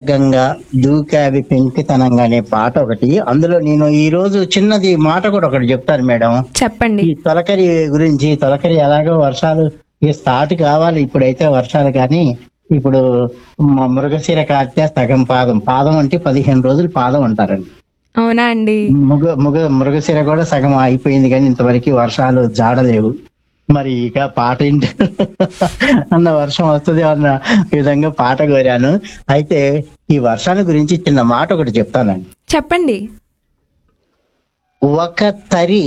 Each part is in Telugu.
వేగంగా దూకావి పెంకితనంగా అనే పాట ఒకటి అందులో నేను ఈ రోజు చిన్నది మాట కూడా ఒకటి చెప్తాను మేడం చెప్పండి ఈ తొలకరి గురించి తొలకరి ఎలాగో వర్షాలు ఇక స్టార్ట్ కావాలి ఇప్పుడైతే వర్షాలు కానీ ఇప్పుడు మ- మృగశిర కార్తె సగం పాదం పాదం అంటే పదిహేను రోజులు పాదం అంటారండి అవునా అండి ముగ ముగ మృగశిర కూడా సగం అయిపోయింది కానీ ఇంతవరకు వర్షాలు జాడలేవు మరి ఇక పాట ఏంటి అన్న వర్షం వస్తుంది అన్న విధంగా పాట కోరాను అయితే ఈ వర్షాల గురించి చిన్న మాట ఒకటి చెప్తానండి చెప్పండి ఒక తరి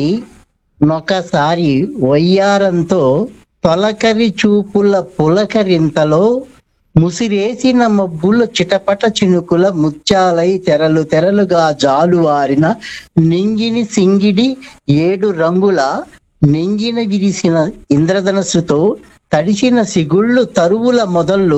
నొకసారి వయ్యారంతో తొలకరి చూపుల పులకరింతలో ముసిరేసిన మబ్బుల చిటపట చినుకుల ముత్యాలై తెరలు తెరలుగా జాలువారిన నింగిని సింగిడి ఏడు రంగుల నింగిన విరిసిన ఇంద్రధనస్సుతో తడిసిన సిగుళ్ళు తరువుల మొదళ్ళు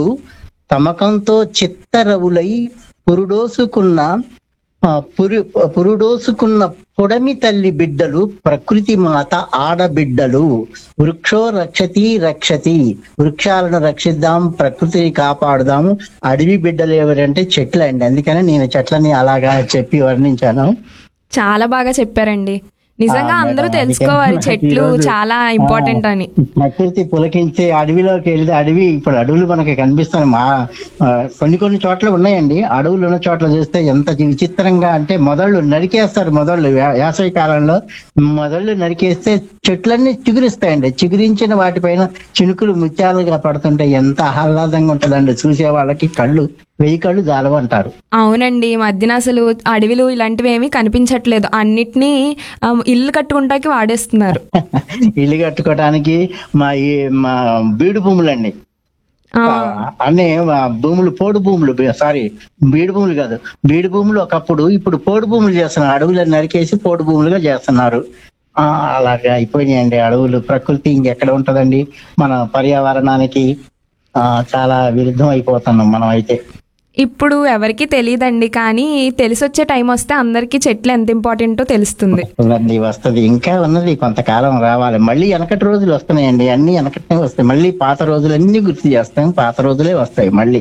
తమకంతో చిత్తరవులై పురుడోసుకున్న ఆ, పురు పురుడోసుకున్న పొడమి తల్లి బిడ్డలు ప్రకృతి మాత ఆడబిడ్డలు వృక్షో రక్షతి రక్షతి వృక్షాలను రక్షిద్దాం ప్రకృతిని కాపాడుదాము అడవి బిడ్డలు ఎవరంటే చెట్లు అండి అందుకని నేను చెట్లని అలాగా చెప్పి వర్ణించాను చాలా బాగా చెప్పారండి నిజంగా ఆ, అందరూ మేడం, తెలుసుకోవాలి అందుకే చెట్లు ఈరోజు, చాలా ఇంపార్టెంట్ అని ప్రకృతి పులకించే అడవిలోకి వెళ్తే అడవి ఇప్పుడు అడవులు మనకి కనిపిస్తాయి మా ఆ, కొన్ని కొన్ని చోట్ల ఉన్నాయండి అడవులు ఉన్న చోట్ల చూస్తే ఎంత విచిత్రంగా అంటే మొదళ్ళు నరికేస్తారు మొదళ్ళు వే- వేసవి కాలంలో మొదళ్ళు నరికేస్తే చెట్లన్నీ చిగురిస్తాయండి చిగురించిన వాటిపైన చినుకులు ముత్యాలుగా పడుతుంటే ఎంత ఆహ్లాదంగా ఉంటుందండి చూసే వాళ్ళకి కళ్ళు వెయ్యి కళ్ళు జాలవంటారు అవునండి ఈ మధ్యన అసలు అడవిలు ఇలాంటివి ఏమీ కనిపించట్లేదు అన్నిటినీ ఆ, ఇల్లు కట్టుకుంటాకి వాడేస్తున్నారు ఇల్లు కట్టుకోవడానికి మా ఈ మా బీడు భూములండి ఆ, అన్నీ ఆ, భూములు పోడు భూములు సారీ బీడు భూములు కాదు బీడు భూములు ఒకప్పుడు ఇప్పుడు పోడు భూములు చేస్తున్నారు అడవులను నరికేసి పోడు భూములుగా చేస్తున్నారు ఆ అలాగే అయిపోయినాయండి అడవులు ప్రకృతి ఇంకెక్కడ ఉంటదండి మన పర్యావరణానికి ఆ చాలా విరుద్ధం అయిపోతున్నాం మనం అయితే ఇప్పుడు ఎవరికి తెలియదండి కానీ తెలిసొచ్చే టైం వస్తే అందరికీ చెట్లు ఎంత ఇంపార్టెంటో తెలుస్తుంది వస్తుంది వస్తుంది ఇంకా ఉన్నది కొంతకాలం రావాలి మళ్ళీ వెనకటి రోజులు వస్తున్నాయండి అన్ని వెనకటినే వస్తాయి మళ్ళీ పాత రోజులు అన్ని గుర్తు చేస్తాం పాత రోజులే వస్తాయి మళ్ళీ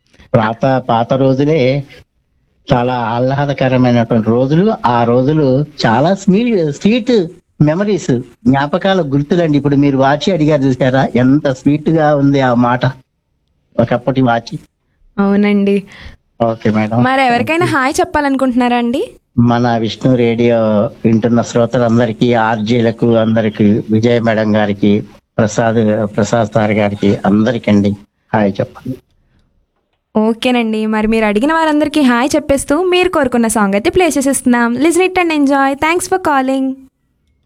పాత పాత రోజులే చాలా ఆహ్లాదకరమైనటువంటి రోజులు ఆ రోజులు చాలా స్వీట్ స్వీట్ మెమరీస్ జ్ఞాపకాల గుర్తులండి ఇప్పుడు మీరు వాచి అడిగారు చూసారా ఎంత స్వీట్ గా ఉంది ఆ మాట ఒకప్పటి వాచి అవునండి ఓకే మేడం మరి ఎవరికైనా హాయ్ చెప్పాలనుకుంటున్నారా అండి మన విష్ణు రేడియో వింటున్న శ్రోతలందరికీ ఆర్జీలకు అందరికి విజయ్ మేడం గారికి ప్రసాద్ ప్రసాద్ సార్ గారికి అందరికండి హాయ్ చెప్పండి ఓకేనండి మరి మీరు అడిగిన వారందరికీ హాయ్ చెప్పేస్తూ మీరు కోరుకున్న సాంగ్ అయితే ప్లే చేసేస్తున్నాం listen it and enjoy thanks for calling